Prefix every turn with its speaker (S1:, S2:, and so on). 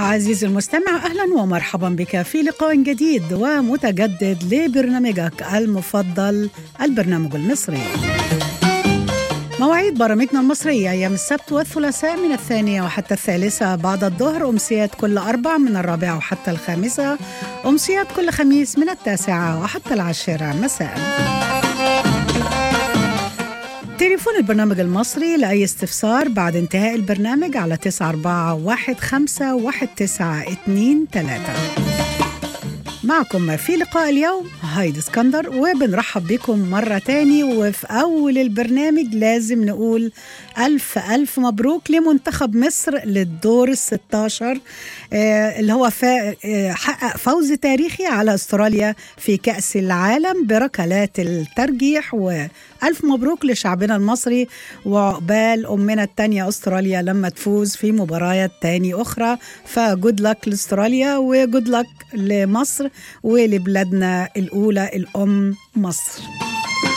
S1: عزيزي المستمع اهلا ومرحبا بك في لقاء جديد ومتجدد لبرنامجك المفضل البرنامج المصري. مواعيد برامجنا المصرية أيام السبت والثلاثاء من الثانية وحتى الثالثة بعد الظهر أمسيات كل أربع من الرابعة وحتى الخامسة أمسيات كل خميس من التاسعة وحتى العاشرة مساءً. تليفون البرنامج المصري لأي استفسار بعد انتهاء البرنامج على 941 معكم في لقاء اليوم هايدي اسكندر وبنرحب بكم مرة تاني وفي أول البرنامج لازم نقول ألف ألف مبروك لمنتخب مصر للدور الستاشر آه اللي هو فا آه حقق فوز تاريخي على أستراليا في كأس العالم بركلات الترجيح وألف مبروك لشعبنا المصري وعقبال أمنا التانية أستراليا لما تفوز في مباريات تاني أخرى فجود لك لأستراليا وجود لك لمصر ولبلادنا الأولى الأم مصر